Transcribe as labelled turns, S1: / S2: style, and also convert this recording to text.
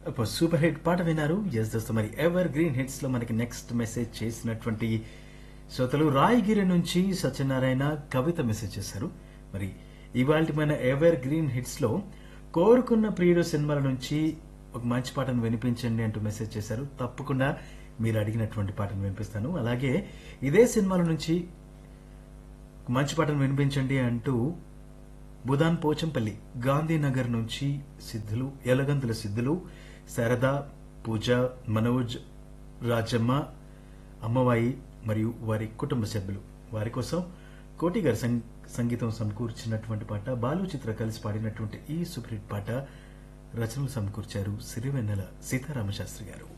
S1: ఇప్పుడు super hit పాట విన్నారు ఎస్ దోస్తు మరి ఎవర్ గ్రీన్ హిట్స్ లో మనకి నెక్స్ట్ మెసేజ్ చేసినటువంటి శ్రోతలు రాయగిరి నుంచి సత్యనారాయణ కవిత మెసేజ్ చేశారు మరి ఇవాళ మన ఎవర్ గ్రీన్ హిట్స్ లో కోరుకున్న ప్రియుడు సినిమాల నుంచి ఒక మంచి పాటను వినిపించండి అంటూ మెసేజ్ చేశారు తప్పకుండా మీరు అడిగినటువంటి పాటను వినిపిస్తాను అలాగే ఇదే సినిమాల నుంచి ఒక మంచి పాటను వినిపించండి అంటూ బుధాన్ పోచంపల్లి గాంధీనగర్ నుంచి సిద్ధులు ఎలగంతుల సిద్ధులు శారద పూజ మనోజ్ రాజమ్మ అమ్మవాయి మరియు వారి కుటుంబ సభ్యులు వారి కోసం కోటి గారి సం- సంగీతం సమకూర్చినటువంటి పాట బాలు చిత్ర కలిసి పాడినటువంటి ఈ సూపర్ హిట్ పాట రచనలు సమకూర్చారు సిరివెన్నెల సీతారామశాస్త్రి గారు